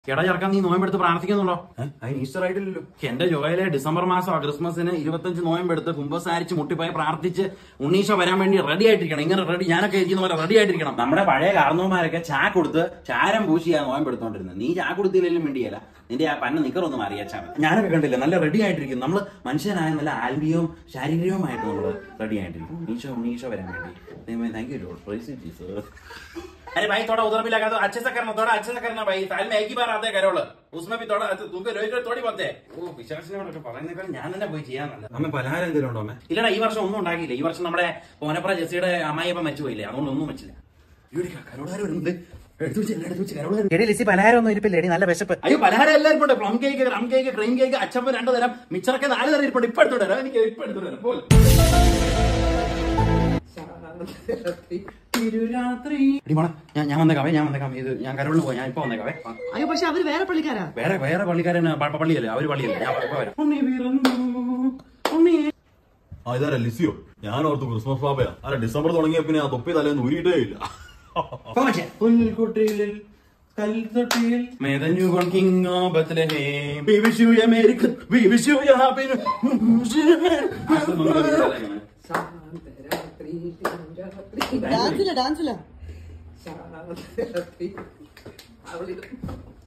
എടാ ചെറുക്കാൻ നീ നോയമ്പെടുത്ത് പ്രാർത്ഥിക്കുന്നുണ്ടോ അതിന് ഈസ്റ്റർ ആയിട്ടില്ലല്ലോ എന്റെ ജോയിലെ ഡിസംബർ മാസം ക്രിസ്മസിന് ഇരുപത്തഞ്ച് നോയമ്പെടുത്ത് കുമ്പസാരിച്ച് മുട്ടിപ്പോയി പ്രാർത്ഥിച്ച് ഉണ്ണീശ വരാൻ വേണ്ടി റെഡി ആയിട്ടിരിക്കണം ഇങ്ങനെ റെഡി ഞാനൊക്കെ ഇരിക്കുന്ന പോലെ റെഡി ആയിട്ടിരിക്കണം നമ്മുടെ പഴയ കാർന്നവന്മാരൊക്കെ ചാ കൊടുത്ത് ചാരം പൂശിയാ നോയമ്പെടുത്തോണ്ടിരുന്നത് നീ ചാ കൊടുത്തില്ലെങ്കിലും വേണ്ടിയല്ല നിന്റെ ആ പന്ന നിക്കറൊന്ന് മാറിയച്ചാ മതി ഞാനൊക്കെ കണ്ടില്ല നല്ല റെഡി ആയിട്ടിരിക്കും നമ്മൾ മനുഷ്യനായ നല്ല ആത്മീയവും ശാരീരികവുമായിട്ട് നമ്മൾ റെഡി ആയിട്ടിരിക്കും ഉണ്ണീശ ഉണ്ണീശ വരാൻ വേണ്ടി താങ്ക് യു ജീസസ് अरे भाई थोड़ा उधर भी लगा दो अच्छे से करना थोड़ा अच्छे से करना भाई साल में एक ही बार आते हैं करोड़ उसमें भी थोड़ा तुमको रोज रोज थोड़ी बनते हैं ഓ വിശ്വാസിനോടൊക്കെ പറയുന്നേക്കാൾ ഞാൻ തന്നെ പോയി ചെയ്യാൻ നല്ലത് അമ്മ പലഹാരം എന്തെങ്കിലും ഉണ്ടോ അമ്മ ഇല്ലടാ ഈ വർഷം ഒന്നും ഉണ്ടാക്കിയില്ല ഈ വർഷം നമ്മുടെ പോനപ്ര ജെസ്സിയുടെ അമ്മായിയപ്പൻ മരിച്ചു പോയില്ലേ അതുകൊണ്ട് ഒന്നും വെച്ചില്ല കരോടാര് വരുന്നുണ്ട് എടുത്തു വെച്ച് എല്ലാം എടുത്തു വെച്ച് കരോടാര് എടി ലിസി പലഹാരം ഒന്നും ഇരിപ്പില്ല എടി നല്ല വിശപ്പ് അയ്യോ പലഹാരം എല്ലാവരും ഉണ്ട് plum cake rum cake cream cake അച്ചപ്പം രണ്ടു തരം മിച്ചറൊക്കെ നാല് തരം ഇരിപ്പുണ്ട് ഇപ്പൊ എടുത്തോണ്ട് വരാം എനിക്ക് ഇപ്പൊ എടുത്തോണ്ട് വരാം പോലെ തിരുരാത്രി എടി മോളെ ഞാൻ ഞാൻ വന്നേക്കാവേ ഞാൻ വന്നേക്കാം ഇത് ഞാൻ കരോളിന് പോയി ഞാൻ ഇപ്പൊ വന്നേക്കാവേ ആ. അയ്യോ പക്ഷെ അവര് വേറെ പള്ളിക്കാരാ വേറെ വേറെ പള്ളിക്കാരൻ പ- പള്ളിയല്ലേ അവര് പള്ളിയല്ലേ ഞാൻ ഇപ്പൊ വരാം ഉണ്ണി പിറന്നു, ഉണ്ണി ആ ഇതാരാ ലിസിയോ ഞാൻ ഓർത്ത് ക്രിസ്മസ് പാപ്പയാ അല്ല ഡിസംബർ തുടങ്ങിയ പിന്നെ ആ തൊപ്പി തലേന്ന് ഊരിയിട്ടേ ഇല്ല പുൽക്കുട്ടിയിൽ കൽത്തൊട്ടിയിൽ മെതഞ്ഞു കൊണ്ടിങ്ങോ Bethlehem We wish you a Merry Christmas. We wish you a happy ഡാൻസില്ല ഡാൻസില്ല